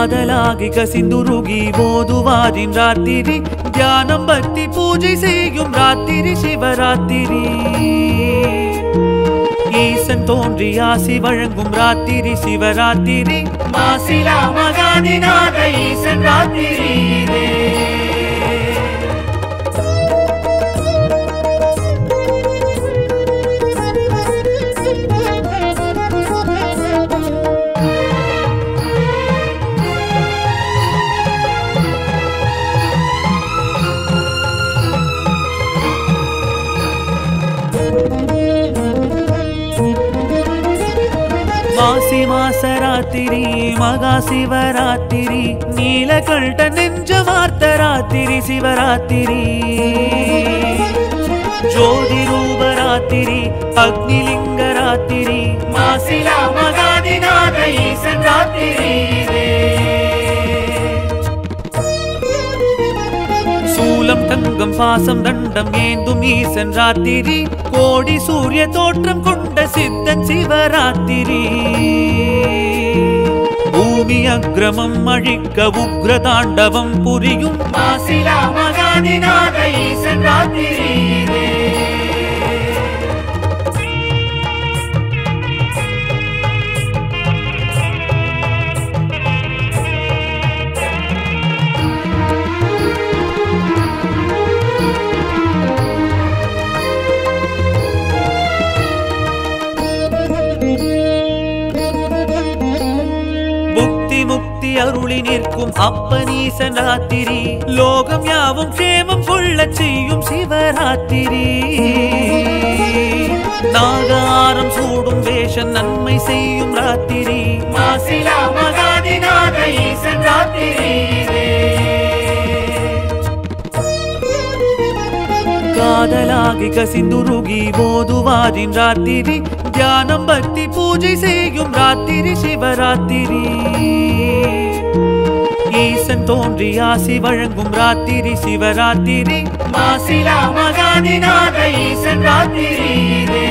காதலாகி கசிந்துருகி ஓதுவாரின் ராத்திரி தியானம் பக்தி பூஜை செய்யும் ராத்திரி சிவராத்திரி ஈசன் தோன்றி ஆசி வழங்கும் ராத்திரி சிவராத்திரி மாசிலா மகாதிநாத ஈசன் ராத்திரி இதே. மாசி மாசராத்திரி மகா சிவராத்திரி நீலகண்ட நெஞ்ச வார்த்த ராத்திரி சிவராத்திரி ஜோதி ரூபராத்திரி அக்னிலிங்க ராத்திரி மாசிலா மகாதிநாத ஈசன் ராத்திரி இதே. சூலம் தங்கம் பாசம் தண்டம் ஏந்தும் ஈசன் ராத்திரி கோடி சூரிய தோற்றம் கொண்ட சித்தன் சிவராத்திரி பூமி அக்ரமம் அழிக்க உக்ர தாண்டவம் புரியும் மாசிலா மகாதிநாத ஈசன் ராத்திரி இதே. புக்தி முக்தி அருளி நிற்கும் அப்பனீசன் ராத்திரி லோகம் யாவும் க்ஷேமம் கொள்ளச் செய்யும் சிவராத்திரி நாகாரம் சூடும் வேஷன் நன்மை செய்யும் ராத்திரி மாசிலா மகாதிநாத ஈசன் ராத்திரி இதே. காதலாகி கசிந்துருகி ஓதுவாரின் ராத்திரி தியானம் பக்தி பூஜை செய்யும் ராத்திரி சிவராத்திரி ஈசன் தோன்றி ஆசி வழங்கும் ராத்திரி சிவராத்திரி மாசிலா மகாதிநாத ஈசன் ராத்திரி இதே.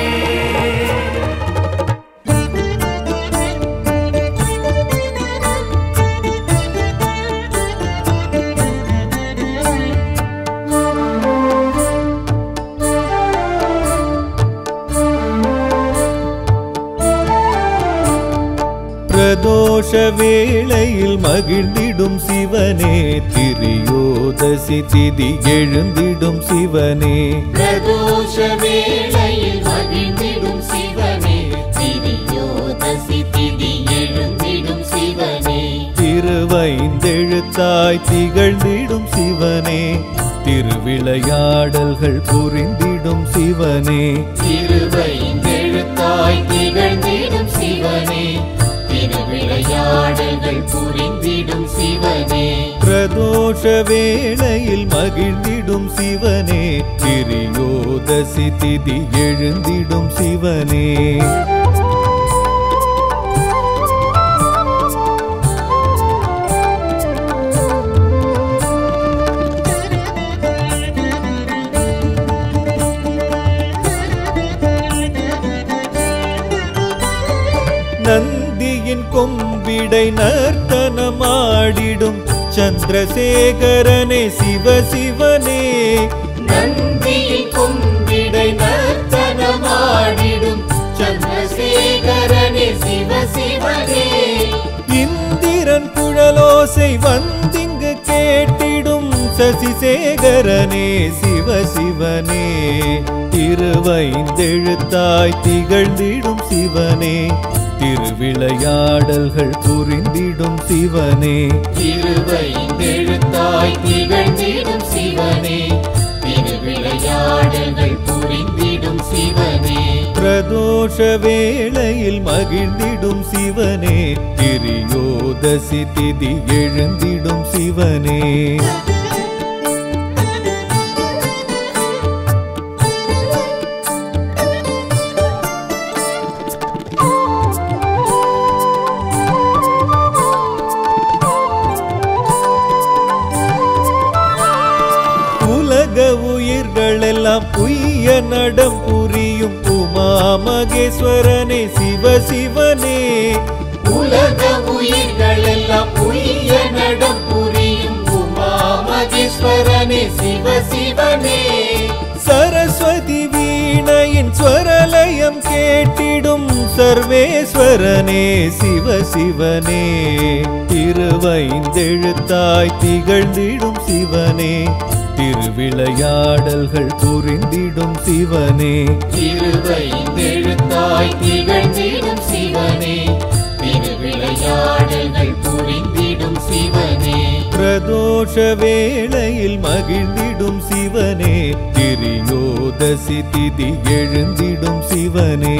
பிரதோஷ வேளையில் மகிழ்ந்திடும் சிவனே திரியோதசி திதி எழுந்திடும் சிவனே பிரதோஷ வேளையில் மகிழ்ந்திடும் சிவனே திரியோதசி திதி எழுந்திடும் சிவனே திருவைந்தெழுத்தாய் திகழ்ந்திடும் சிவனே திருவிளையாடல்கள் புரிந்திடும் சிவனே திருவைந்தெழுத்தாய் திகழ்ந்திடும் சிவனே திருவிளையாடல்கள் புரிந்திடும் சிவனே பிரதோஷ வேளையில் மகிழ்ந்திடும் சிவனே திரியோதசி திதி எழுந்திடும் சிவனே நந்தியின் கொம்பிடை நர்த்தனமாடிடும் சந்திரசேகரனே சிவ சிவனே நந்தியின் கொம்பிடை நர்த்தனமாடிடும் சந்திரசேகரனே சிவ சிவனே இந்திரன் குழலோசை வந்திங்கு கேட்டிடும் சசிசேகரனே சிவ சிவனே திருவைந்தெழுத்தாய் திகழ்ந்திடும் சிவனே திருவிளையாடல்கள் புரிந்திடும் சிவனே திருவைந்தெழுத்தாய் திகழ்ந்திடும் சிவனே திருவிளையாடல்கள் புரிந்திடும் சிவனே பிரதோஷ வேளையில் மகிழ்ந்திடும் சிவனே திரியோதசி திதி எழுந்திடும் சிவனே உலக உயிர்களெல்லாம் உய்ய நடம் புரியும் உமா மகேஸ்வரனே சிவ சிவனே உலக உயிர்கள் எல்லாம் உய்ய நடம் புரியும் உமா மகேஸ்வரனே சிவ சிவனே சரஸ்வதி வீணையின் ஸ்வரலயம் கேட்டிடும் சர்வேஸ்வரனே சிவ சிவனே திருவைந்தெழுத்தாய் திகழ்ந்திடும் சிவனே திருவிளையாடல்கள் புரிந்திடும் சிவனே திருவைந்தெழுத்தாய் திகழ்ந்திடும் சிவனே திருவிளையாடல்கள் புரிந்திடும் சிவனே பிரதோஷ வேளையில் மகிழ்ந்திடும் சிவனே திரியோதசி திதி எழுந்திடும் சிவனே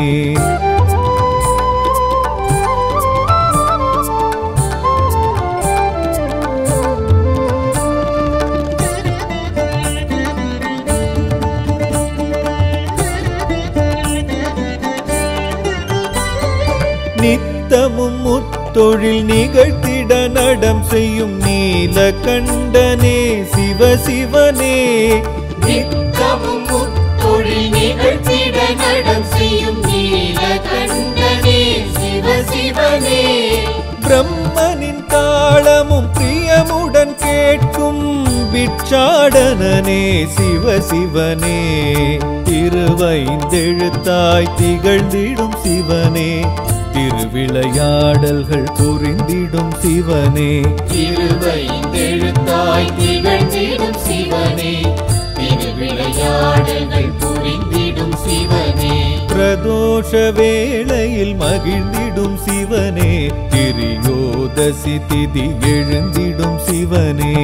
நித்தமும் முத்தொழில் நிகழ்த்திட நடம் செய்யும் நீலகண்டனே சிவ சிவனே நித்தமும் முத்தொழில் நிகழ்த்திட நடம் செய்யும் நீலகண்டனே சிவ சிவனே பிரம்மனின் தாளமும் பிரியமுடன் கேட்கும் பிட்சாடனனே சிவ சிவனே திருவைந்தெழுத்தாய் திகழ்ந்திடும் சிவனே திருவிளையாடல்கள் புரிந்திடும் சிவனே திருவைந்தெழுத்தாய் திகழ்ந்திடும் சிவனே திருவிளையாடல்கள் புரிந்திடும் சிவனே பிரதோஷ வேளையில் மகிழ்ந்திடும் சிவனே திரியோதசி திதி எழுந்திடும் சிவனே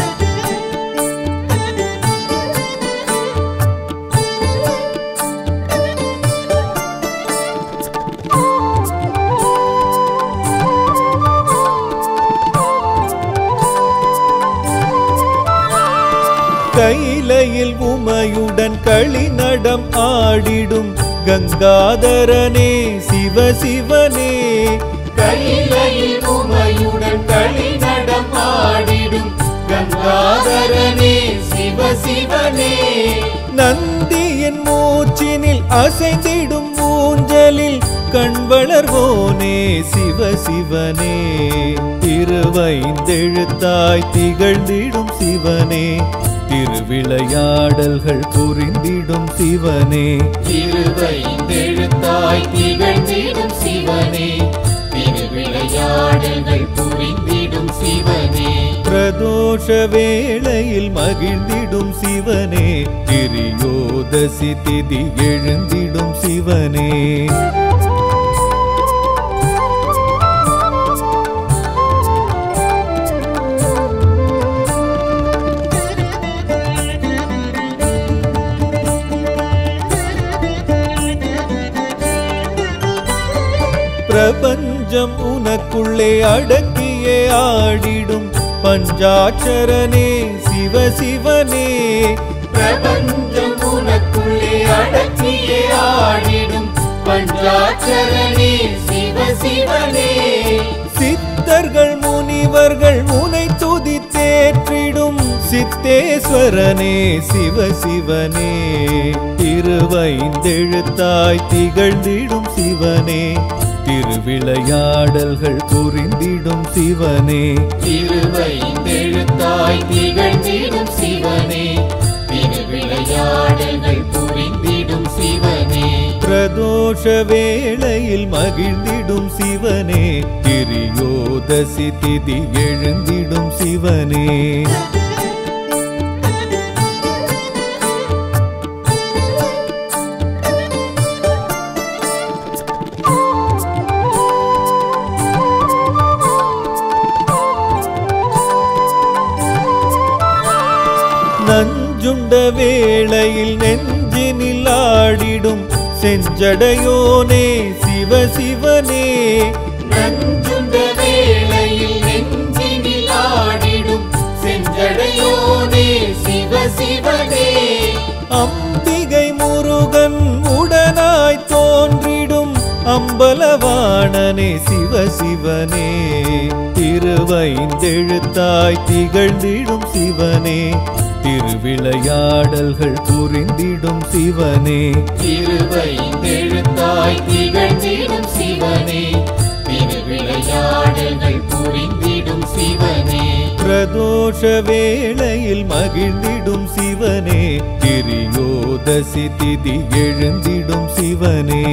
கைலையில் உமையுடன் களி நடம் ஆடிடும் கங்காதரனே சிவ சிவனே கையிலையில் உமையுடன் களி நடம் ஆடிடும் கங்காதரனே சிவ சிவனே நந்தியின் மூச்சினில் அசைந்திடும் ஊஞ்சலில் கண் வளர்வோனே சிவ சிவனே திருவைந்தெழுத்தாய் திகழ்ந்திடும் சிவனே திருவிளையாடல்கள் புரிந்திடும் சிவனே திருவைந்தெழுத்தாய் திகழ்ந்திடும் சிவனே திருவிளையாடல்கள் புரிந்திடும் சிவனே பிரதோஷ வேளையில் மகிழ்ந்திடும் சிவனே திரியோதசி திதி எழுந்திடும் சிவனே பிரபஞ்சம் உனக்குள்ளே அடக்கியே ஆடிடும் பஞ்சாட்சரனே சிவ சிவனே பிரபஞ்சம் உனக்குள்ளே அடக்கியே ஆடிடும் பஞ்சாட்சரனே சிவ சிவனே சித்தர்கள் முனிவர்கள் முனை துதி தேற்றிடும் சித்தேஸ்வரனே சிவ சிவனே திருவைந்தெழுத்தாய் திகழ்ந்திடும் சிவனே திருவிளையாடல்கள் புரிந்திடும் சிவனே திருவைந்தெழுத்தாய் திகழ்ந்திடும் சிவனே திருவிளையாடல்கள் புரிந்திடும் சிவனே பிரதோஷ வேளையில் மகிழ்ந்திடும் சிவனே திரியோதசி திதி எழுந்திடும் சிவனே நஞ்சுண்ட வேளையில் நெஞ்சினில் ஆடிடும் செஞ்சடையோனே சிவ சிவனே நஞ்சுண்ட வேளையில் நெஞ்சினில் ஆடிடும் செஞ்சடையோனே சிவ சிவனே அம்பிகை முருகன் உடனாய் தோன்றிடும் அம்பலவாணனே சிவ சிவனே திருவைந்தெழுத்தாய் திகழ்ந்திடும் சிவனே திருவிளையாடல்கள் புரிந்திடும் சிவனே திருவைந்தெழுத்தாய் திகழ்ந்திடும் சிவனே திருவிளையாடல்கள் புரிந்திடும் சிவனே பிரதோஷ வேளையில் மகிழ்ந்திடும் சிவனே கிரியோதசி திதி எழுந்திடும் சிவனே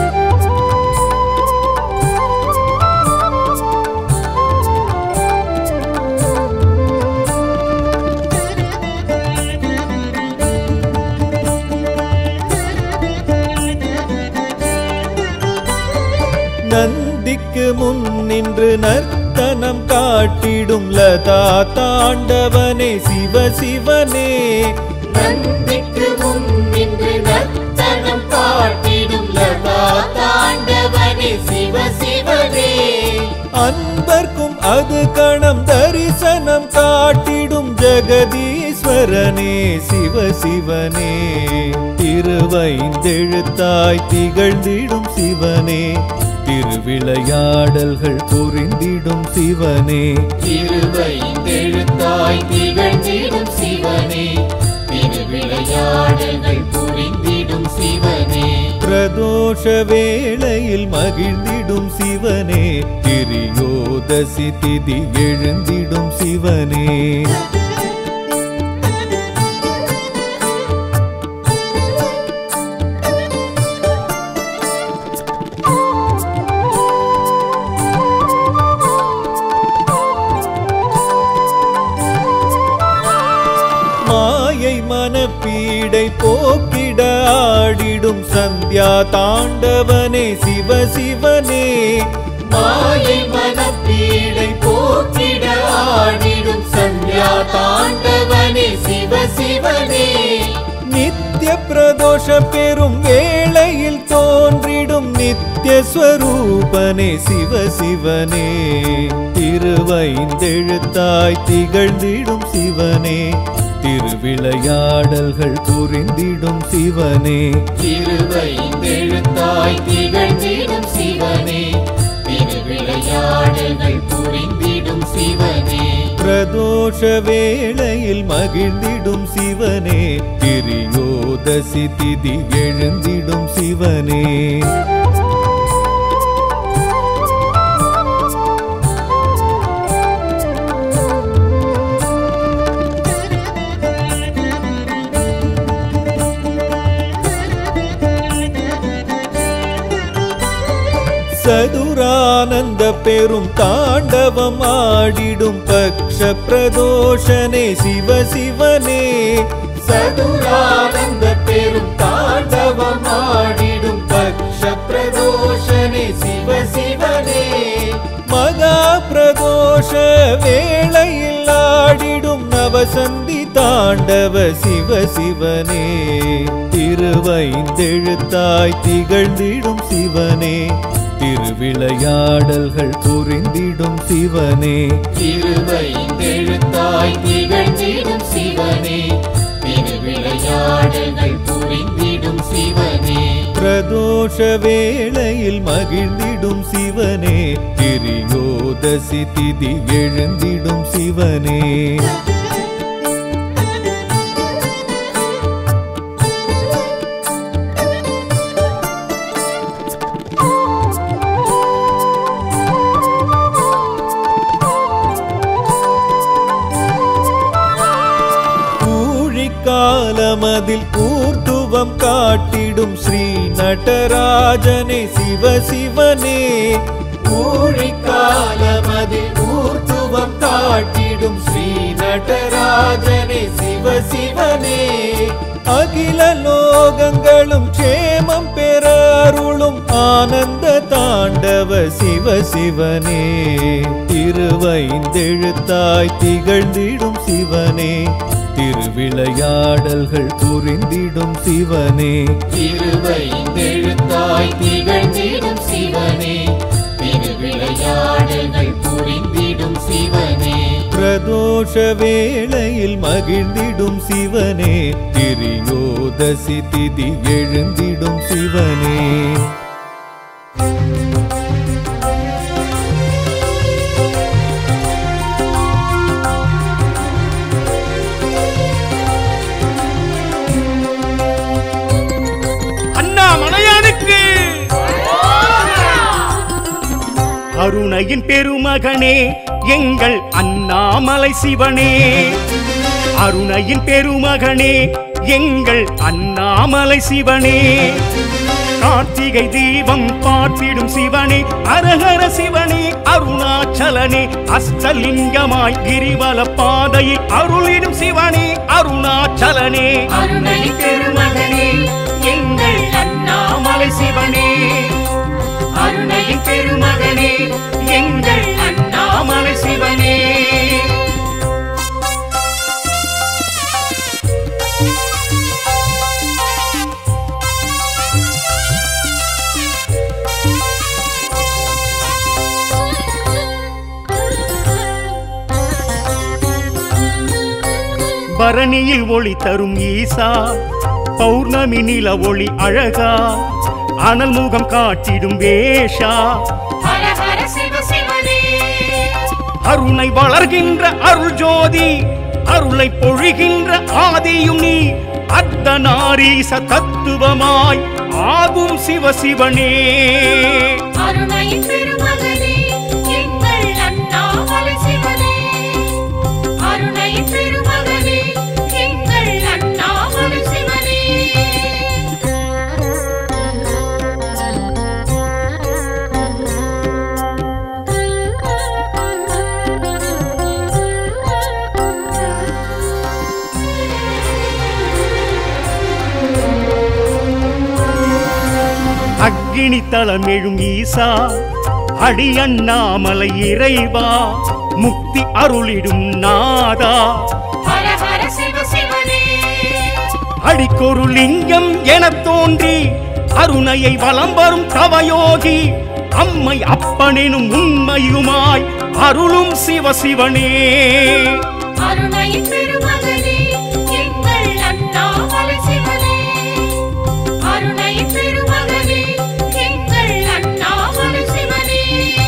நந்திக்கு முன் நின்று நர்த்தனம் காட்டிடும் லதா தாண்டவனே சிவ சிவனே நந்திக்கு முன் நின்று நர்த்தனம் காட்டிடும் லதா தாண்டவனே சிவ சிவனே அன்பர்க்கும் அது கணம் தரிசனம் காட்டிடும் ஜெகதீஸ்வரனே சிவ சிவனே திருவைந்தெழுத்தாய் திகழ்ந்திடும் சிவனே திருவிளையாடல்கள் புரிந்திடும் சிவனே திருவைந்தெழுத்தாய் திகழ்ந்திடும் சிவனே திருவிளையாடல்கள் புரிந்திடும் சிவனே பிரதோஷ வேளையில் மகிழ்ந்திடும் சிவனே கிரியோதசி திதி எழுந்திடும் சிவனே மாயை மனப்பீடை போக்கிட ஆடிடும் சந்தியா தாண்டவனே சிவ சிவனே மாயை மனப்பீடை போக்கிட ஆடிடும் சந்தியா தாண்டவனே சிவ சிவனே நித்ய பிரதோஷ பெரும் வேளையில் தோன்றிடும் நித்ய ஸ்வரூபனே சிவ சிவனே திருவைந்தெழுத்தாய் திகழ்ந்திடும் சிவனே திருவிளையாடல்கள் புரிந்திடும் சிவனே திருவைந்தெழுத்தாய் திகழ்ந்திடும் சிவனே திருவிளையாடல்கள் புரிந்திடும் சிவனே பிரதோஷ வேளையில் மகிழ்ந்திடும் சிவனே கிரியோதசி திதி எழுந்திடும் சிவனே சதுரானந்த பெரும் தாண்டவம் ஆடிடும் பக்ஷ பிரதோஷனே சிவ சிவனே சதுரானந்த பெரும் தாண்டவம் ஆடிடும் பக்ஷ பிரதோஷனே சிவ சிவனே மகா பிரதோஷ வேளையில் ஆடிடும் நவசந்தி தாண்டவ சிவ சிவனே திருவைந்தெழுத்தாய் திகழ்ந்திடும் சிவனே திருவிளையாடல்கள் புரிந்திடும் சிவனே திருவைந்தெழுத்தாய் திகழ்ந்திடும் சிவனே திருவிளையாடல்கள் புரிந்திடும் சிவனே பிரதோஷ வேளையில் மகிழ்ந்திடும் சிவனே கிரியோதசி திதி எழுந்திடும் சிவனே ஊழிக்காலமதில் ஊர்த்துவம் காட்டிடும் ஸ்ரீ நடராஜனே சிவ சிவனே ஊழிக்காலமதில் ஊர்த்துவம் காட்டிடும் ஸ்ரீ நடராஜனே சிவ சிவனே அகில லோகங்களும் க்ஷேமம் பெற அருளும் ஆனந்த தாண்டவ சிவ சிவனே திருவைந்தெழுத்தாய் திகழ்ந்திடும் சிவனே திருவிளையாடல்கள் புரிந்திடும் சிவனே திருவைந்தெழுத்தாய் திகழ்ந்திடும் சிவனே திருவிளையாடல்கள் புரிந்திடும் சிவனே பிரதோஷ வேளையில் மகிழ்ந்திடும் சிவனே கிரியோதசி திதி எழுந்திடும் சிவனே அண்ணா மலையானுக்கு அருணையின் பெருமகனே எங்கள் அண்ணாமலை சிவனே அருணையின் பெருமகனே எங்கள் அண்ணாமலை சிவனே கார்த்திகை தீபம் பார்த்திடும் சிவனே அரஹர சிவனே அருணாச்சலனே அஷ்டலிங்கமாய் கிரிவல பாதையை அருளிடும் சிவனே அருணாச்சலனே அருணை பெருமகனே எங்கள் அண்ணாமலை சிவனே அருணையின் பெருமகனே எங்கள் அண்ணாமலை சிவனே பரணியில் ஒளி தரும் ஈசா பௌர்ணமி நில ஒளி அழகா அனல் முகம் காட்டிடும் வேஷா ஹர ஹர சிவ சிவனே அருணை வளர்கின்ற அருள் ஜோதி அருளை பொழிகின்ற ஆதியும் நீ அர்த்தநாரீச தத்துவமாய் ஆகும் சிவ சிவனே அருணையின் பெருமகனே எங்கள் அண்ணாமலை சிவனே அருணையின் பெருமகனே எங்கள் அண்ணாமலை சிவனே அக்கினி தலம் எழும் ஈசா அடி அண்ணாமலை இறைவா முக்தி அருளிடும் நாதா ஹர ஹர சிவ சிவனே அடிக்கொரு லிங்கம் எனத் தோன்றி அருணையை வலம் வரும் தவயோகி அம்மை அப்பனெனும் உண்மையுமாய் அருளும் சிவ சிவனே அருணையின் பெருமகனே எங்கள் அண்ணாமலை சிவனே அருணையின் பெருமகனே எங்கள் அண்ணாமலை சிவனே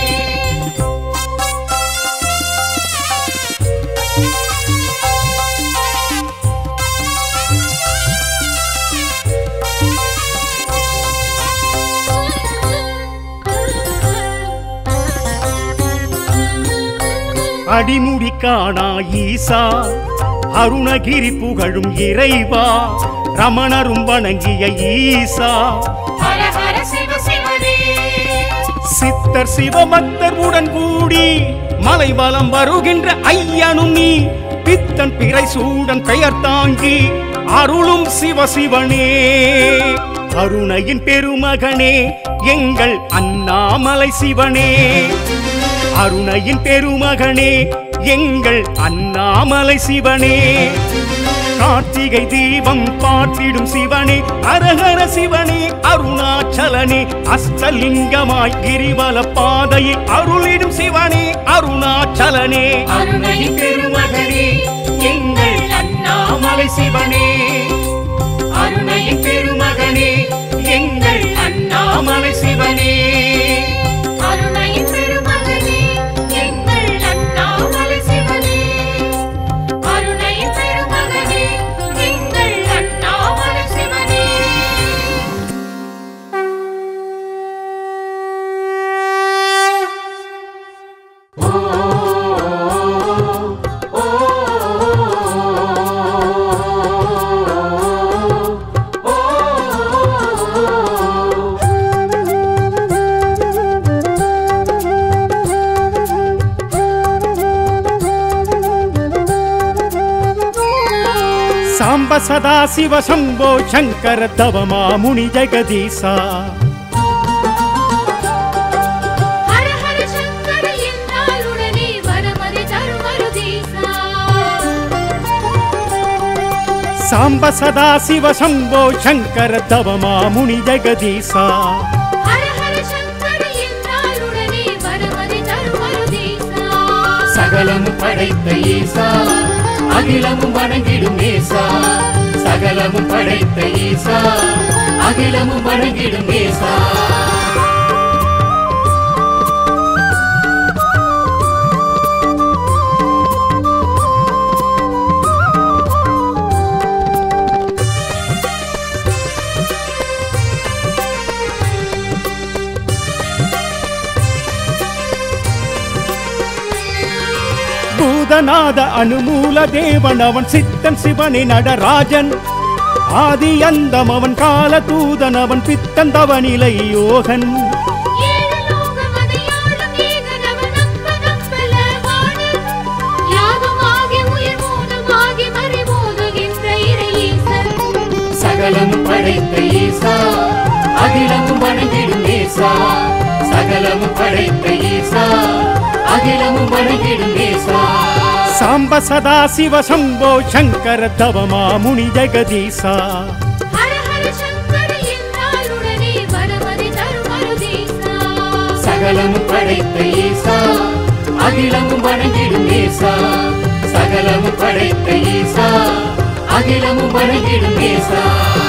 அடிமுடி காணா ஈசா அருணகிரி புகழும் இறைவா ரமணரும் வணங்கிய ஈசா ஹர ஹர சிவ சிவனே சித்தர் சிவபக்தர் உடன் கூடி மலைவலம் வருகின்ற ஐயனும் நீ பித்தன் பிறை சூடன் பெயர் தாங்கி அருளும் சிவ சிவனே அருணையின் பெருமகனே எங்கள் அண்ணாமலை சிவனே அருணையின் பெருமகனே எங்கள் அண்ணாமலை சிவனே கார்த்திகை தீபம் பார்த்திடும் சிவனே அரஹர சிவனே அருணாச்சலனே அஷ்டலிங்கமாய் கிரிவல பாதையை அருளிடும் சிவனே அருணாச்சலனே அருணையின் பெருமகனே எங்கள் அண்ணாமலை சிவனே அருணையின் பெருமகனே எங்கள் அண்ணாமலை சிவனே அருணையின் பெருமகனே எங்கள் அண்ணாமலை சிவனே அருணையின் பெருமகனே எங்கள் அண்ணாமலை சிவனே சாம்ப சதா சிவ சம்போ சங்கர தவமா முனி ஜெகதீசா ஹர ஹர சங்கர என்றால் உடனே வரமதி தருமருதீசா சாம்ப சதா சிவ சம்போ சங்கர தவமா முனி ஜெகதீசா ஹர ஹர சங்கர என்றால் உடனே வரமதி தருமருதீசா சகலமும் படைத்த ஈசா அகிலமும் வணங்கிடும் ஏசா சகலமும் படைத்த ஈசா அகிலமும் வணங்கிடும் ஏசா நாதநாத அனுமூல தேவன் அவன் சித்தன் சிவனே நடராஜன் ஆதி அந்தம் அவன் கால தூதன் அவன் பித்தன் தவநிலை யோகன் ஏழு லோகம் அதையாளும் ஏகன் அவன் நம்ப நம்பல வாணன். யாகமாகி உயிர் மூலமாகி மறைமோதுகின்ற இறை ஈசன். சகலமும் படைத்த ஈசா அகிலமும் வணங்கிடும் ஈசா சகலமும் படைத்த ஈசா அகிலமும் வணங்கிடும் ஈசா சாம்ப சதா சிவ சம்போ சங்கர தவமா முனி ஜெகதீசா ஹர ஹர சங்கர என்றாலுடனே வரமதி தரும் அருதீசா. சகலமும் படைத்த ஈசா அகிலமும் வணங்கிடும் ஈசா சகலமும் படைத்த ஈசா அகிலமும் வணங்கிடும் ஈசா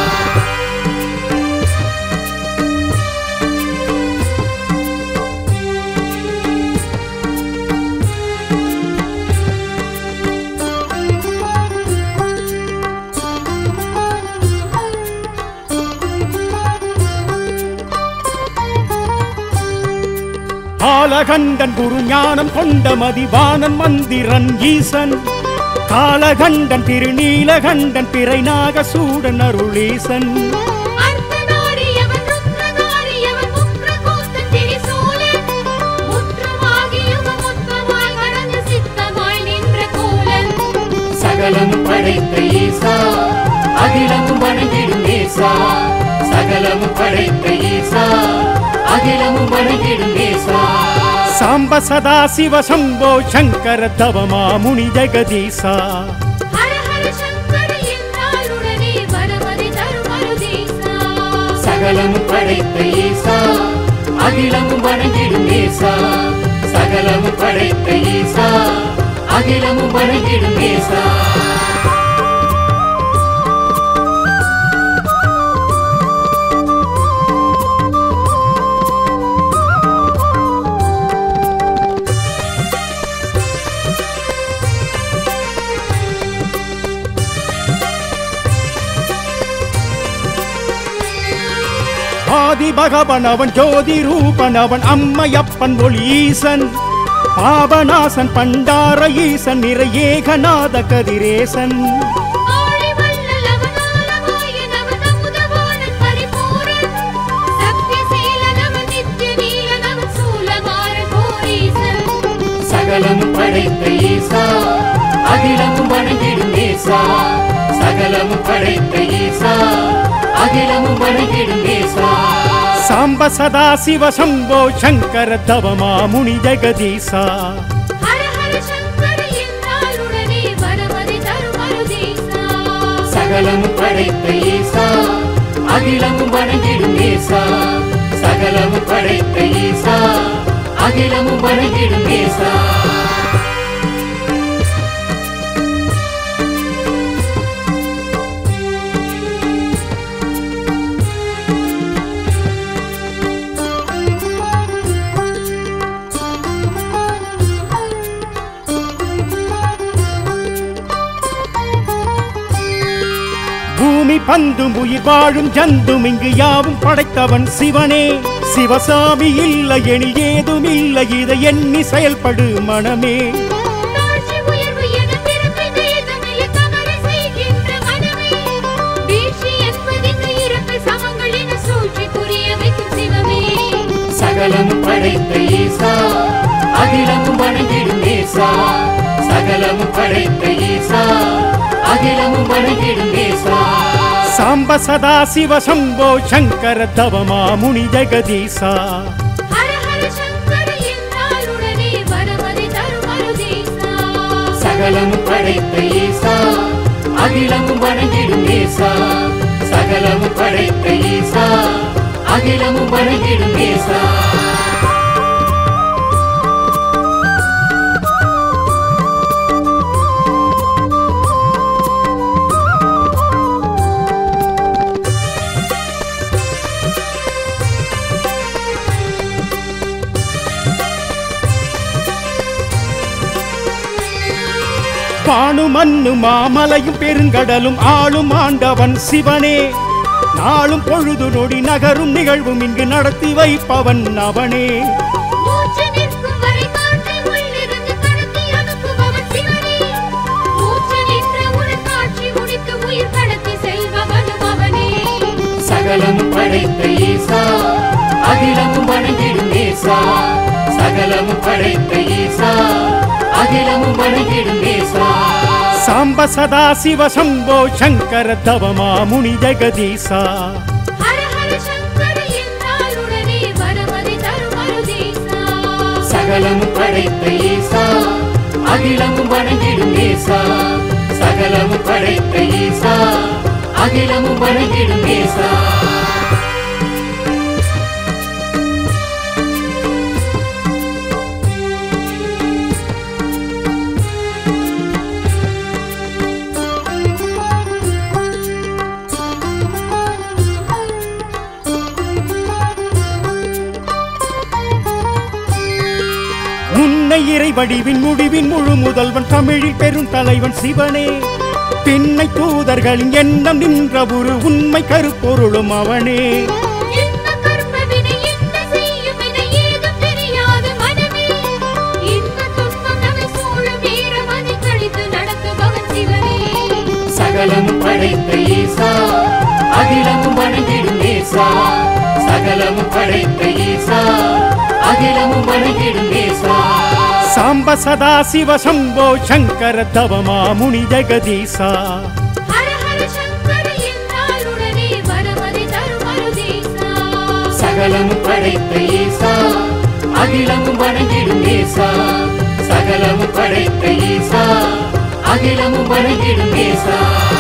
ஆலகண்டன் குரு ஞானம் கொண்ட மதிவானன் மந்திரன் ஈசன் காலகண்டன் திருநீலகண்டன் பிறை நாகசூடன் அருளீசன் அர்த்தநாரியவன் ருத்ரநாரியவன் முக்ரகோஸ்தன் திரிசூலன். முற்றமாகியும மொத்தமாய் கடந்து சித்தமாய் நின்ற கோலன். சகலமும் படைத்த ஈசா அகிலமும் வணங்கிடும் ஈசா சகலமும் படைத்த ஈசா அகிலமும் வணங்கிடும் ஈசா சாம்ப சதா சிவ சம்போ சங்கர தவமா முனி ஜெகதீசா ஹர ஹர சங்கர என்றாலுடனே வரமதி தரும் அருதீசா. சகலமும் படைத்த ஈசா அகிலமும் வணங்கிடும் ஈசா சகலமும் படைத்த ஈசா அகிலமும் வணங்கிடும் ஈசா ஆதி பகவன் அவன் ஜோதி ரூபன் அவன் அம்மையப்பன் ஒளி ஈசன் பாபநாசன் பண்டார ஈசன் நிறை ஏகநாத கதிரேசன் ஆழி வள்ளல் அவன் ஆலவாயன் அவன் அமுதவாணன் பரிபூரண். சத்யசீலன் அவன் நித்ய நீலன் அவன் சூலமாறன் கோரீசன். சகலமும் படைத்த ஈசா அகிலமும் வணங்கிடும் ஈசா சகலமும் படைத்த ஈசா அகிலமும் வணங்கிடும் ஈசா சாம்ப சதா சிவ சம்போ சங்கர தவமா முனி ஜெகதீசா ஹர ஹர சங்கர என்றாலுடனே வரமதி தரும் அருதீசா. சகலமும் படைத்த ஈசா அகிலமும் வணங்கிடும் ஈசா சகலமும் படைத்த ஈசா அகிலமும் வணங்கிடும் ஈசா பூமி பந்தும் உயிர் வாழும் ஜந்தும் இங்கு யாவும் படைத்தவன் சிவனே சிவசாமி இல்லை எனில் ஏதும் இல்லை இதை எண்ணி செயல்படு மனமே தாழ்ச்சி உயர்வு என பிறப்பை வேதமில்லை தவறு செய்கின்ற மனமே. வீழ்ச்சி என்பதிங்கு இறப்பு சமங்கள் என சூழ்ச்சி புரிய வைக்கும் சிவமே. சகலமும் படைத்த ஈசா அகிலமும் வணங்கிடும் ஈசா சகலமும் படைத்த ஈசா அகிலமும் வணங்கிடும் ஈசா சாம்ப சதா சிவ சம்போ சங்கர தவமா முனி ஜெகதீசா ஹர ஹர சங்கர என்றாலுடனே வரமதி தரும் அருதீசா. சகலமும் படைத்த ஈசா அகிலமும் வணங்கிடும் ஈசா சகலமும் படைத்த ஈசா அகிலமும் வணங்கிடும் ஈசா பானு மண்ணு மாமலையும் பெருங்கடலும் ஆளும் ஆண்டவன் சிவனே நாளும் பொழுது நொடி நகரும் நிகழ்வும் இங்கு நடத்தி வைப்பவன் அவனே மூச்சு நிற்கும் வரை காற்றை உள்ளிருந்து கடத்தி அனுப்புபவன் சிவனே. சகலமும் படைத்த ஈசா அகிலமும் வணங்கிடும் ஈசா சகலமும் படைத்த ஈசா அகிலமும் வணங்கிடும் ஈசா சாம்ப சதா சிவ சம்போ சங்கர தவமா முனி ஜெகதீசா ஹர ஹர சங்கர என்றால் உடனே வரமதி தரும் அருதீசா சகலமும் படைத்த ஈசா அகிலமும் வணங்கிடும் ஈசா சகலமும் படைத்த ஈசா அகிலமும் வணங்கிடும் ஈசா முன்னை இறை வடிவின் முடிவின் முழு முதல்வன் தமிழில் பெரும் தலைவன் சிவனே திண்ணை தூதர்களின் எண்ணம் நின்ற ஒரு உண்மை கருப்பொருளும் அவனே என்ன கர்ம வினை என்ன செய்யும் என ஏதும் தெரியாது மனமே இந்த துன்பம் நம்மை சூழும் வீரமதி கழித்து நடத்துபவன் சிவனே சகலமும் படைத்த ஈசா அகிலமும் வணங்கிடும் ஈசா சகலமும் படைத்த ஈசா அகிலமும் வணங்கிடும் ஈசா சாம்ப சதா சிவ சம்போ சங்கர தவமா முனி ஜெகதீசா ஹர ஹர சங்கர என்றால் உடனே வரமதி தரும் அருதீசா சகலமும் படைத்த ஈசா அகிலமும் வணங்கிடும் ஈசா சகலமும் படைத்த ஈசா அகிலமும் வணங்கிடும் ஈசா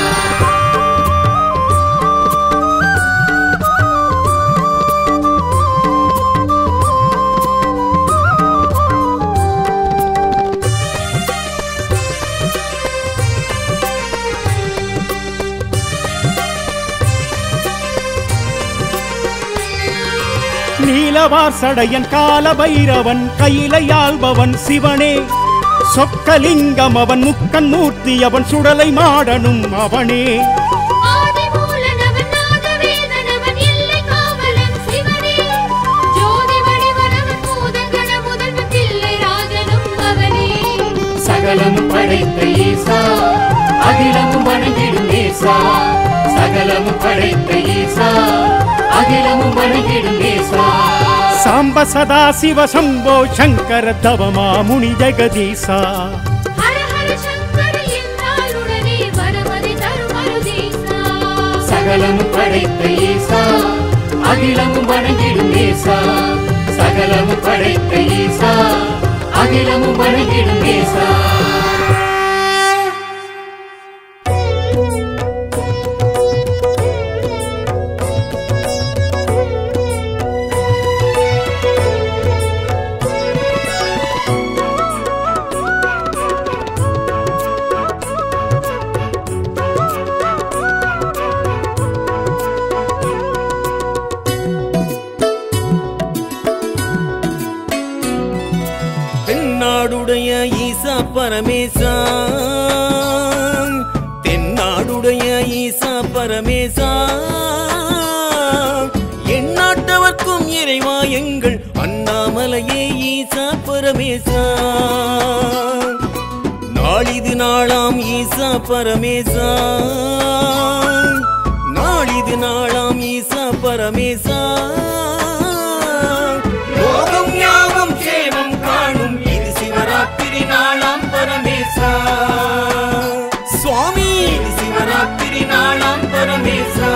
நீலவார் சடையன் கால பைரவன் கையிலையாள்பவன் சிவனே சொக்கலிங்கம் அவன் முக்கன் மூர்த்தி அவன் சுடலை மாடனும் அவனே ஆதிமூலனவன் நாதவேதனவன் எல்லை காவலன் சிவனே ஜோதி வடிவனவன் பூதகண முதல்வன் பிள்ளை ராஜனும் அவனே சகலமும் படைத்த ஈசா அகிலமும் வணங்கிடும் ஈசா சகலமும் படைத்த ஈசா அகிலமும் வணங்கிடும் ஈசா சாம்ப சதா சிவ சம்போ சங்கர தவமா முனி ஜெகதீசா ஹர ஹர சங்கர என்றால் உடனே வரமதி தரும் அருதீசா சகலமும் படைத்த ஈசா அகிலமும் வணங்கிடும் ஈசா சகலமும் படைத்த ஈசா அகிலமும் வணங்கிடும் ஈசா தென்னாடுடைய ஈசா பரமேசா தென்னாடுடைய ஈசா பரமேசா எந்நாட்டவர்க்கும் இறைவா எங்கள் அண்ணாமலையே ஈசா பரமேசா நாளிது நாளாம் ஈசா பரமேசா நாளிது நாளாம் ஈசா பரமேசா லோகம் யாவும் சேமம் காணும் இது சிவராத்திரி நாளாம் பரமேசா சுவாமி இது சிவராத்திரி நாளாம் பரமேசா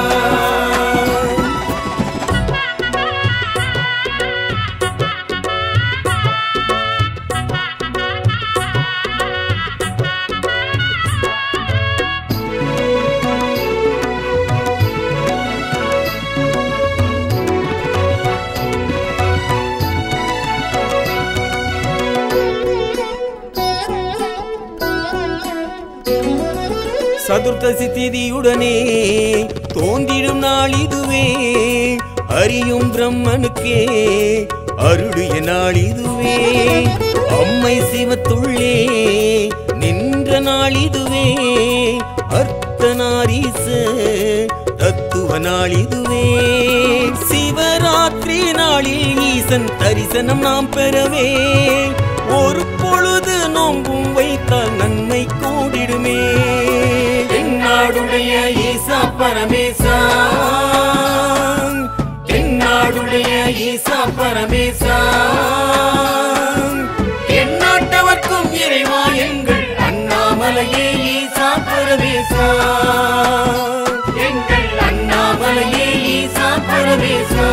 சதுர்த்தசி திதியுடனே தோன்றிடும் நாள் இதுவே அறியும் பிரம்மனுக்கே அருளிய நாள் இதுவே அம்மை சிவத்துள்ளே நின்ற நாள் இதுவே அர்த்தநாரீச தத்துவ நாள் இதுவே சிவராத்திரி நாளில் ஈசன் தரிசனம் நாம் பெறவே ஒரு பொழுது நோம்பும் வைத்தால் நன்மை கூடிடுமே என்னாடுடைய ஈசா பரமேசா ஈசா பரமேசா எந்நாட்டவர்க்கும் இறைவா எங்கள் அண்ணாமலையே ஈசா பரமேசா எங்கள் அண்ணாமலையே ஈசா பரமேசா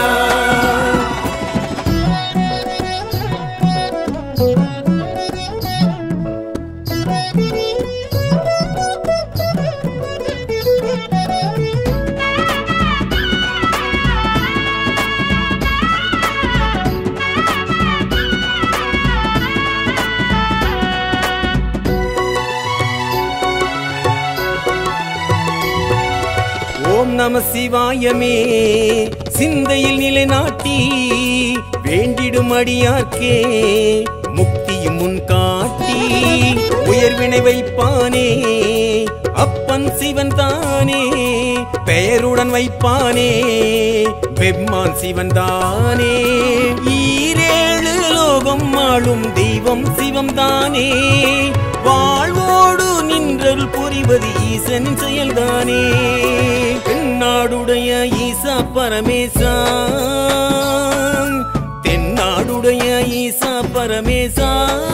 ஓம் நம சிவாயமே சிந்தையில் நிலைநாட்டி வேண்டிடும் அடியார்க்கே முக்தியும் முன் காட்டி உயர்வினை வைப்பானே அப்பன் சிவன் தானே பெயருடன் வைப்பானே பெம்மான் சிவன் தானே ஈரேழு லோகம் ஆளும் தெய்வம் சிவம் தானே வாழ்வோடு நின்றல் புரிவது ஈசனின் செயல்தானே தென்னாடுடைய ஈசா பரமேசா தென்னாடுடைய ஈசா பரமேசா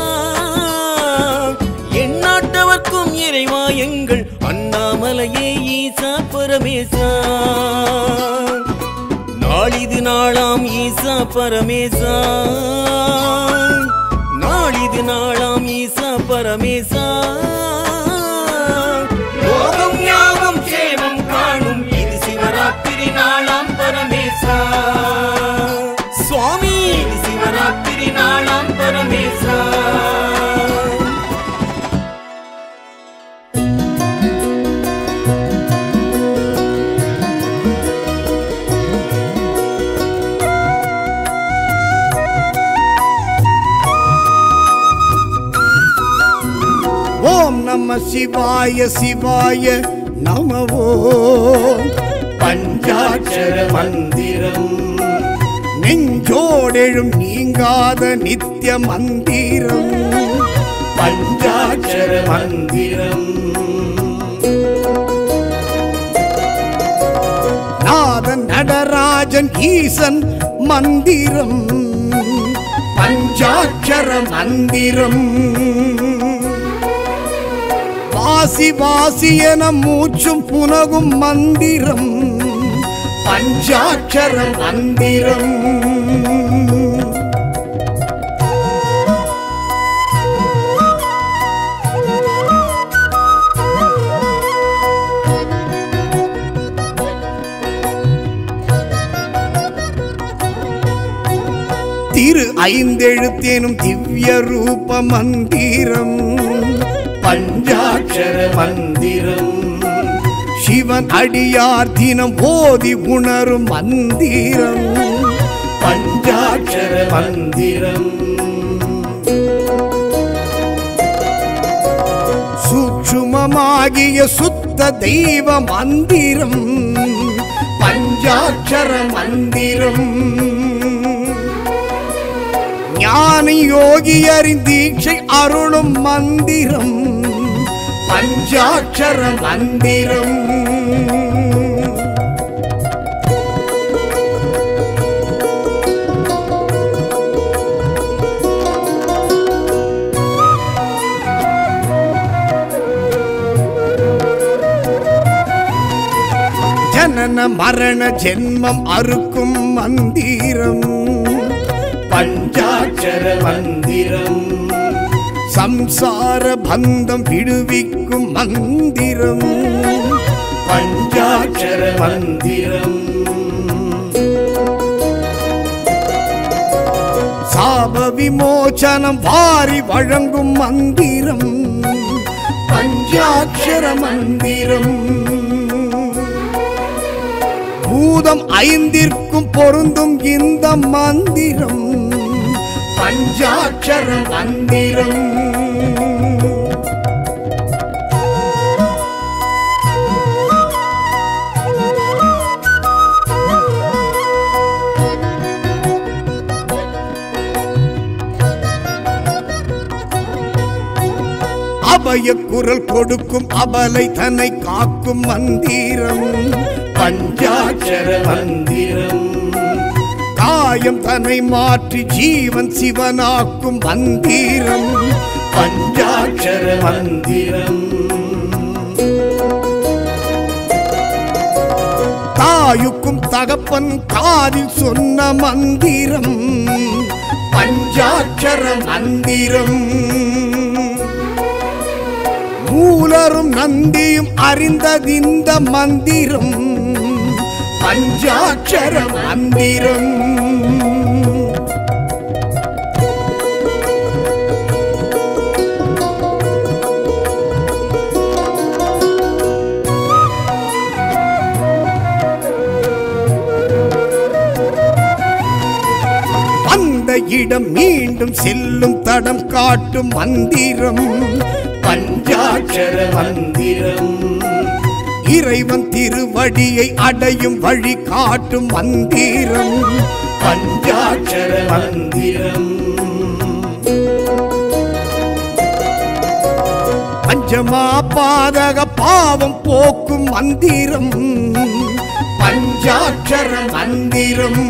எந்நாட்டவர்க்கும் இறைவா எங்கள் அண்ணாமலையே ஈசா பரமேசா நாளிது நாளாம் ஈசா பரமேசா நாளிது நாளாம் ஈசா பரமேசா லோகம் யாவும் சேமம் காணும் இது சிவராத்திரி நாளாம் பரமேசா சுவாமி இது சிவராத்திரி நாளாம் பரமேசா ஓம் நம சிவாய சிவாய நமவோ பஞ்சாட்சர மந்திரம் நெஞ்சோடெழும் நீங்காத நித்திய மந்திரம் பஞ்சாட்சர மந்திரம் நாதன் நடராஜன் ஈசன் மந்திரம் பஞ்சாட்சர மந்திரம் வாசி வாசி என மூச்சும் புனகும் மந்திரம் பஞ்சாட்சர மந்திரம் திரு ஐந்தெழுத்தேனும் திவ்ய ரூப மந்திரம் பஞ்சாட்சர மந்திரம் சிவன் அடியார் தினம் போதி உணரும் மந்திரம் பஞ்சாட்சர மந்திரம் சூட்சுமமாகிய சுத்த தெய்வ மந்திரம் பஞ்சாட்சர மந்திரம் ஞானி யோகியரின் தீட்சை அருளும் மந்திரம் பஞ்சாட்சர மந்திரம் ஜனன மரண ஜென்மம் அறுக்கும் மந்திரம் பஞ்சாட்சர மந்திரம் சம்சார பந்தம் விடுவிக்கும் மந்திரம் பஞ்சாட்சர மந்திரம் சாப விமோசனம் வாரி வழங்கும் மந்திரம் பஞ்சாட்சர மந்திரம் பூதம் ஐந்திற்கும் பொருந்தும் இந்த மந்திரம் பஞ்சாட்சர மந்திரம் அபய குரல் கொடுக்கும் அபலை தன்னை காக்கும் மந்திரம் பஞ்சாட்சர மந்திரம் காயம் தன்னை மாற்றி ஜீவன் சிவனாக்கும் மந்திரம் பஞ்சாட்சர மந்திரம் தாயுக்கும் தகப்பன் காதில் சொன்ன மந்திரம் பஞ்சாட்சர மந்திரம் மூலரும் நந்தியும் அறிந்ததிந்த மந்திரம் பஞ்சாட்சர மந்திரம் வந்த இடம் மீண்டும் செல்லும் தடம் காட்டும் மந்திரம் பஞ்சாட்சர மந்திரம் இறைவன் திருவடியை அடையும் வழி காட்டும் மந்திரம் பஞ்சாட்சர மந்திரம் பஞ்சமா பாதக பாவம் போக்கும் மந்திரம் பஞ்சாட்சர மந்திரம்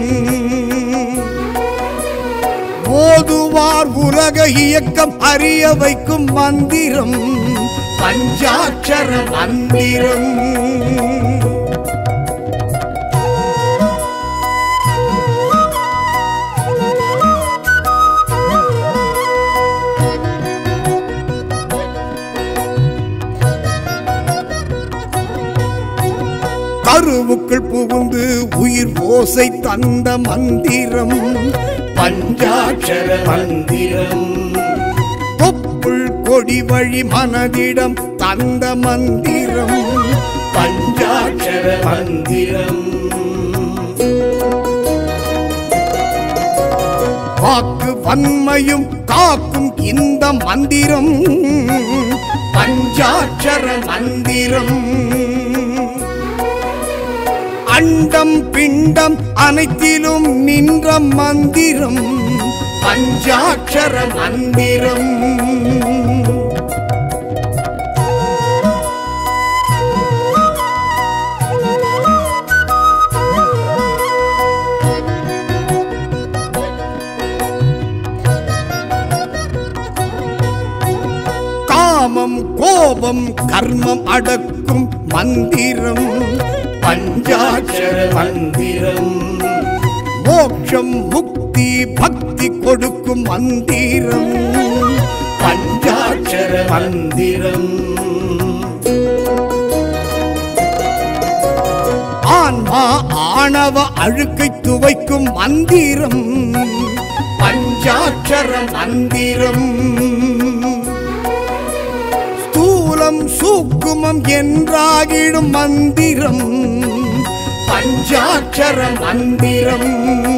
ஓதுவார் உலக இயக்கம் அறிய வைக்கும் மந்திரம் பஞ்சாட்சர மந்திரம் கருவுக்குள் புகுந்து உயிர் ஓசை தந்த மந்திரம் பஞ்சாட்சர மந்திரம் தொப்புள் கொடி வழி மனதிடம் தந்த மந்திரம் பஞ்சாட்சர மந்திரம் வாக்கு வன்மையும் காக்கும் இந்த மந்திரம் பஞ்சாட்சர மந்திரம் அண்டம் பிண்டம் அனைத்திலும் நின்ற மந்திரம் பஞ்சாட்சர மந்திரம் காமம் கோபம் கர்மம் அடக்கும் மந்திரம் பஞ்சாட்சர மந்திரம் மோட்சம் முக்தி பக்தி கொடுக்கும் மந்திரம் பஞ்சாட்சர மந்திரம் ஆன்மா ஆணவ அழுக்கை துவைக்கும் மந்திரம் பஞ்சாட்சர மந்திரம் ஸ்தூலம் சூக்குமம் என்றாகிடும் மந்திரம் பஞ்சாட்சர மந்திரம்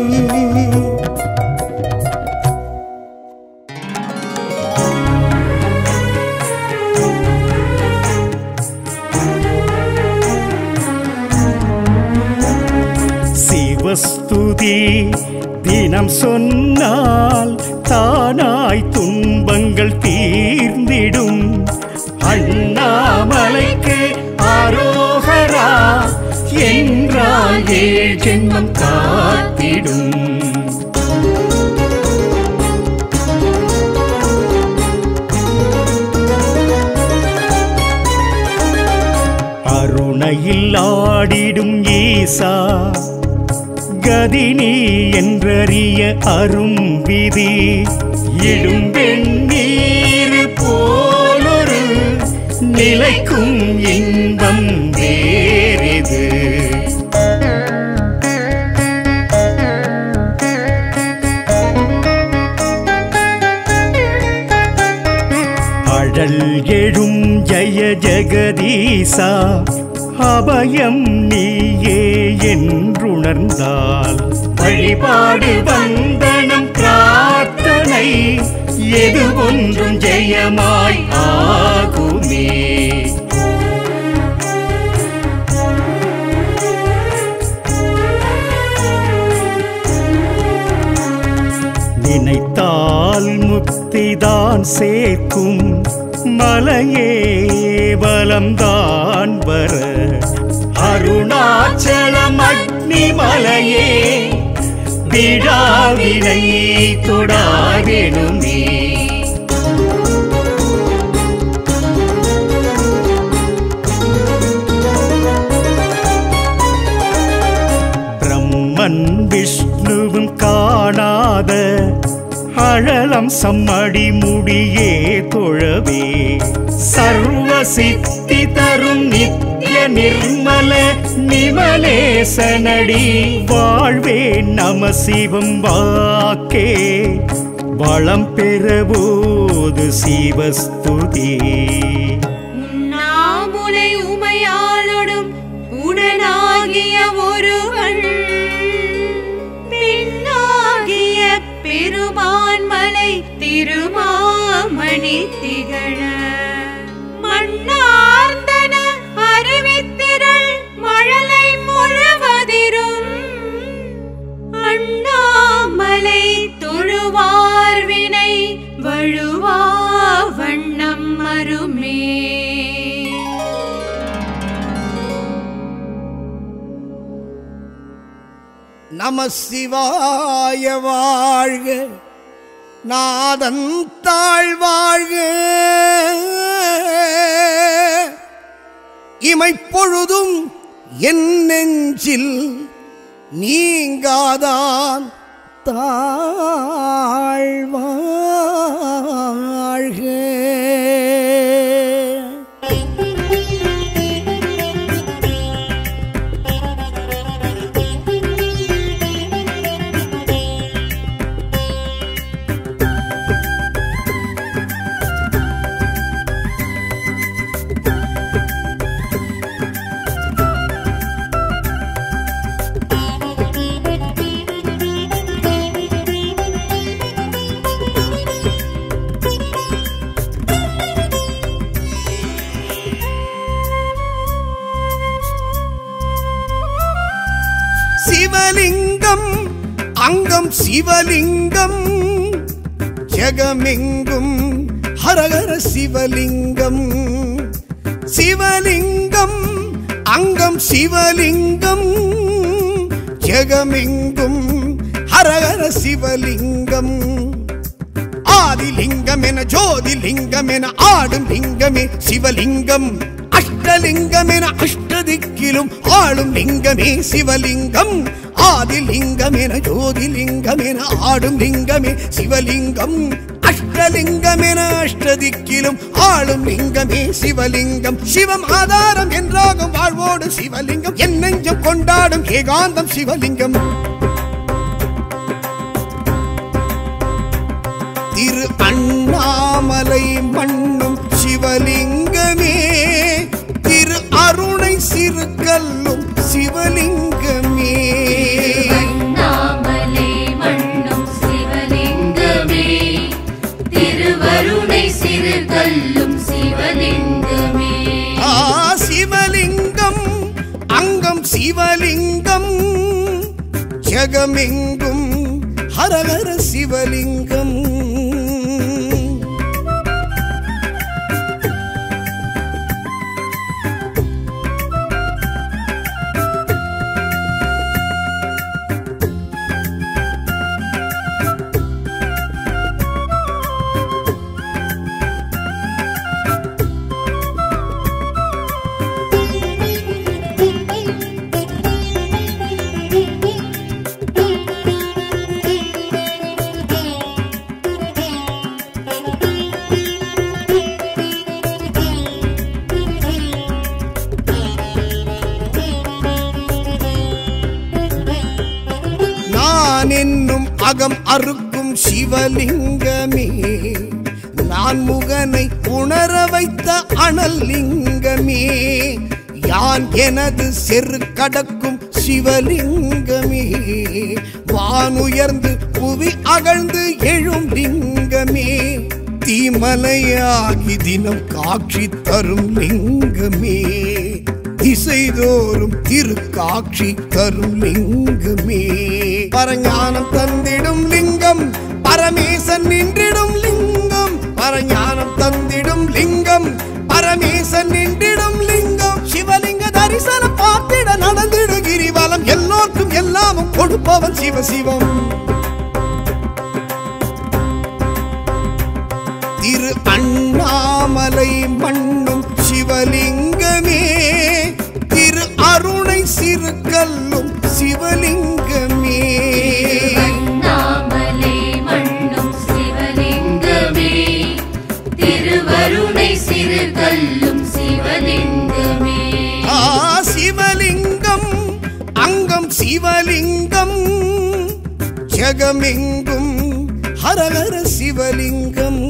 சிவஸ்துதி தினம் சொன்னால் தானாய் துன்பங்கள் தீர்ந்திடும் அண்ணாமலைக்கு ஆரோகரா என்றால் ஏழ் ஜென்மம் காத்திடும் அருணையில் ஆடிடும் ஈசா கதினி என்றறிய அரும் விதி இடும் வெண்ணீர் போலொரு நிலைக்கும் இன்பம் வேறிது அழல் எழும் ஜெய ஜெகதீசா அபயம் நீயே என்றுணர்ந்தால் வழிபாடு வந்தனம் பிரார்த்தனை எது ஒன்றும் ஜெயமாய் ஆகுமே நினைத்தால் முக்திதான் சேர்க்கும் மலையே பலம்தான் வர அருணாச்சலம் அக்னி மலையே பிழாவினை தொடாகெனுமே பிரம்மன் விஷ்ணுவும் காணாத அழலம் சம்மடி முடியே தொழவே சர்வ சித்தி தரும் நித்ய நிர்மல நிமலேசனடி வாழ்வே நம சிவம் வாக்கே வளம் பெறபோது சிவஸ்துதி உண்ணாமுலை உமையாளொடும் உடனாகிய ஒருவன் பெண்ணாகிய பெருமான்மலை திருமாமணி திகழ மண்ணார்ந்தன அறிவித்திரள் மழலை முழுவதிரும் அண்ணாமலை தொழுவார்வினை வழுவா வண்ணம் மருமே நம சிவாய வாழ்க நாதன் தாழ்வாழ்க இமைப்பொழுதும் என் நெஞ்சில் நீங்காதான் தாழ்வாழ்க சிவலிங்கம் அங்கம் சிவலிங்கம் ஜெகமெங்கும் ஹரஹர சிவலிங்கம் சிவலிங்கம் அங்கம் சிவலிங்கம் ஜெகமெங்கும் ஹரஹர சிவலிங்கம் ஆதிலிங்கம் என ஜோதிலிங்கம் என ஆடும் லிங்கமே சிவலிங்கம் அஷ்டலிங்கம் என அஷ்டதிக்கிலும் ஆளும் லிங்கமே சிவலிங்கம் ஆதிலிங்கம் என ஜோதிலிங்கம் என ஆடும் லிங்கமே சிவலிங்கம் அஷ்டலிங்கம் என அஷ்டதிக்கிலும் ஆளும் லிங்கமே சிவலிங்கம் சிவம் ஆதாரம் என்றாகும் வாழ்வோடு சிவலிங்கம் என் நெஞ்சம் கொண்டாடும் ஏகாந்தம் சிவலிங்கம் திரு அண்ணாமலை மண்ணும் சிவலிங்கமே திரு அருணை சிறு கல்லும் சிவலிங்கமே அண்ணாமலை மண்ணும் சிவலிங்கமே திருவருணை சிறு கல்லும் சிவலிங்கமே ஆ சிவலிங்கம் அங்கம் சிவலிங்கம் ஜெகமெங்கும் ஹரஹர சிவலிங்கம் நான் என்னும் அகம் அறுக்கும் சிவலிங்கமே நான் முகனை உணர வைத்த அனல் லிங்கமே யான் எனது செரு கடக்கும் சிவலிங்கமே வானுயர்ந்து புவி அகழ்ந்து எழும் லிங்கமே தீமலையாகி தினம் காட்சி தரும் லிங்கமே திசைதோறும் திருக்காட்சி தரும் லிங்கமே பரஞானம் தந்திடும் லிங்கம் பரமேசன் நின்றிடும் லிங்கம் பரஞானம் தந்திடும் லிங்கம் பரமேசன் நின்றிடும் லிங்கம் சிவலிங்க தரிசனம் பார்த்திட நடந்திடு கிரிவலம் எல்லோர்க்கும் எல்லாமும் கொடுப்பவன் சிவ சிவம் திரு அண்ணாமலை மண்ணும் சிவலிங்கமே திரு அருணை சிறு கல்லும் சிவலிங்கமே அண்ணாமலை மண்ணும் சிவலிங்கமே திருவருணை சிறு கல்லும் சிவலிங்கமே ஆ சிவலிங்கம் அங்கம் சிவலிங்கம் ஜெகமெங்கும் ஹரஹர சிவலிங்கம்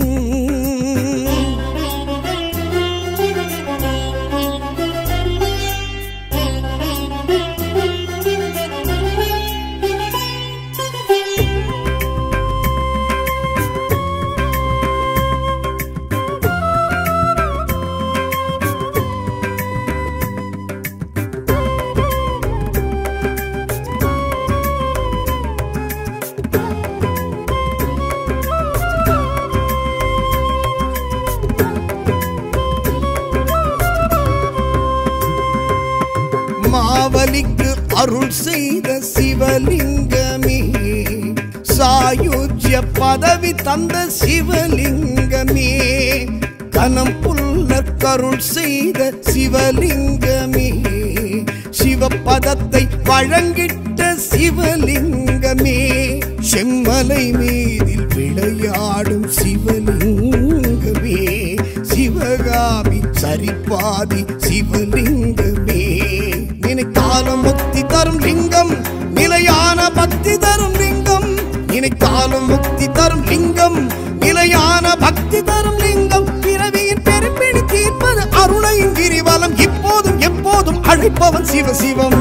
மாவலிக்கு அருள் செய்த சிவலிங்கமே சாயுஜ்ய பதவி தந்த சிவலிங்கமே கனம் புல்லர் கருள் செய்த சிவலிங்கமே சிவபதத்தை வழங்கிட்ட சிவலிங்கமே செம்மலை மீதில் விளையாடும் சிவலிங்கமே சிவகாமி சரிபாதி சிவலிங்கமே நினைத்தாலும் முக்தி தரும் லிங்கம் நிலையான பக்தி தரும் லிங்கம் நினைத்தாலும் முக்தி தரும் லிங்கம் நிலையான பக்தி தரும் லிங்கம் பிறவியின் பெரும்பிடி தீர்ப்பது அருணையின் கிரிவலம் இப்போதும் எப்போதும் அழைப்பவன் சிவ சிவம்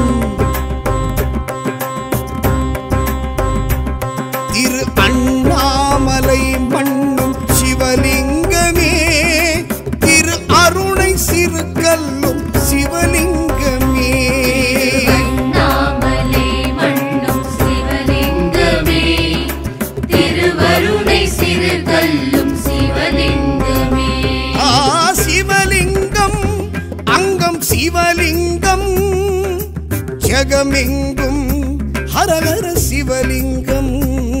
திரு அண்ணாமலை மண்ணும் சிவலிங்கமே திரு அருணை சிறு கல்லும் சிவலிங்கமே அண்ணாமலை மண்ணும் சிவலிங்கமே திருவருணை சிறு கல்லும் சிவலிங்கமே ஆ சிவலிங்கம் அங்கம் சிவலிங்கம் ஜெகமெங்கும் ஹரஹர சிவலிங்கம்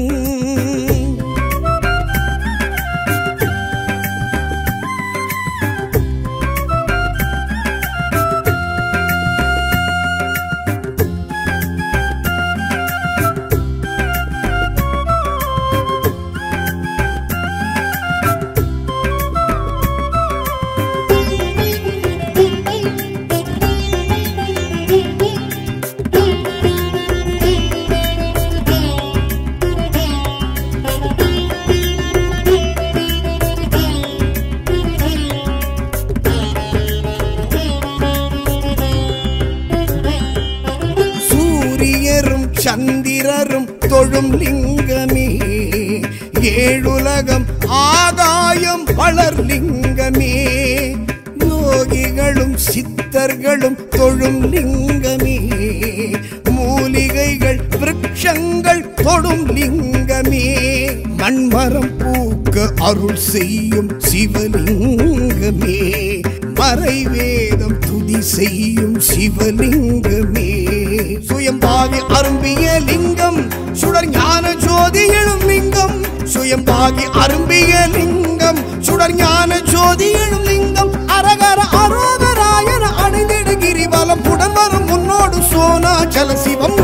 சூரியரும் சந்திரரும் தொழும் லிங்கமே ஏழுலகம் ஆகாயம் வளர் லிங்கமே யோகிகளும் சித்தர்களும் தொழும் லிங்கமே மூலிகைகள் விருட்சங்கள் தொடும் லிங்கமே மண்மரம் பூக்க அருள் செய்யும் சிவலிங்கமே மறைவேதம் துதி செய்யும் சிவலிங்கமே சுயம்பாகி அரும்பிய லிங்கம் சுடர் ஞான ஜோதி எழும் லிங்கம் சுயம்பாகி அரும்பிய லிங்கம் சுடர் ஞான ஜோதி எழும் லிங்கம் அரகர அரோகராயன அணிந்திட கிரிவலம் உடன் வரும் முன்னோடு சோனாச்சல சிவம்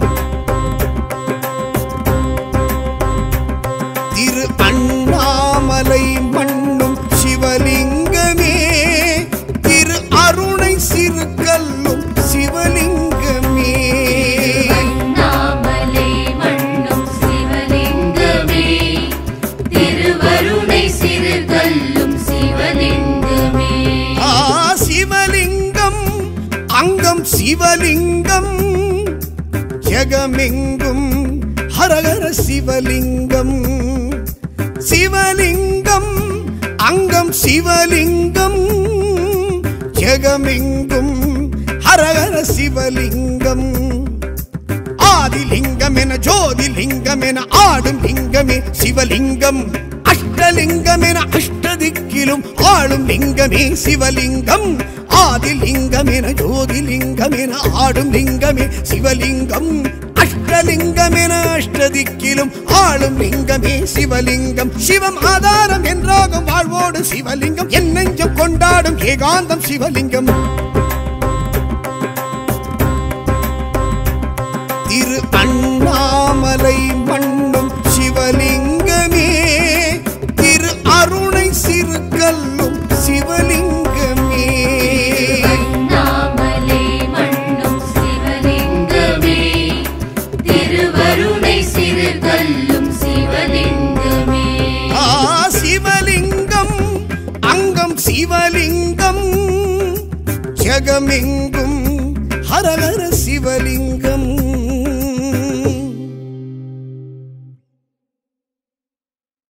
திரு அண்ணாமலை மண்ணும் சிவலிங்கமே திரு அருணை சிறு கல்லும் சிவலிங்கமே அண்ணாமலை மண்ணும் சிவலிங்கமே திருவருணை சிறு கல்லும் சிவலிங்கமே ஆ சிவலிங்கம் அங்கம் சிவலிங்கம் ஜெகமெங்கும் ஹரஹர சிவலிங்கம் சிவலிங்கம் அங்கம் சிவலிங்கம் ஜெகமெங்கும் ஹரஹர சிவலிங்கம் ஆதிலிங்கம் என ஜோதிலிங்கம் என ஆடும் லிங்கமே சிவலிங்கம் அஷ்டலிங்கம் என அஷ்டதிக்கிலும் ஆளும் லிங்கமே சிவலிங்கம் ஆதிலிங்கம் என ஜோதிலிங்கம் என ஆடும் லிங்கமே சிவலிங்கம் அஷ்ட அஷ்டலிங்கம் என அஷ்டதிக்கிலும் ஆளும் லிங்கமே சிவலிங்கம் சிவம் ஆதாரம் என்றாகும் வாழ்வோடு சிவலிங்கம் என் நெஞ்சம் கொண்டாடும் ஏகாந்தம் சிவலிங்கம் திரு அண்ணாமலை மண்ணும் சிவலிங்கமே திரு அருணை சிறுகல்லும் சிவலிங்கமே அண்ணாமலை மண்ணும் சிவலிங்கமே திருவருணை சிறுகல்லும் சிவலிங்கமே ஆ சிவலிங்கம் அங்கம் சிவலிங்கம் ஜெகமெங்கும் ஹரஹர சிவலிங்கம்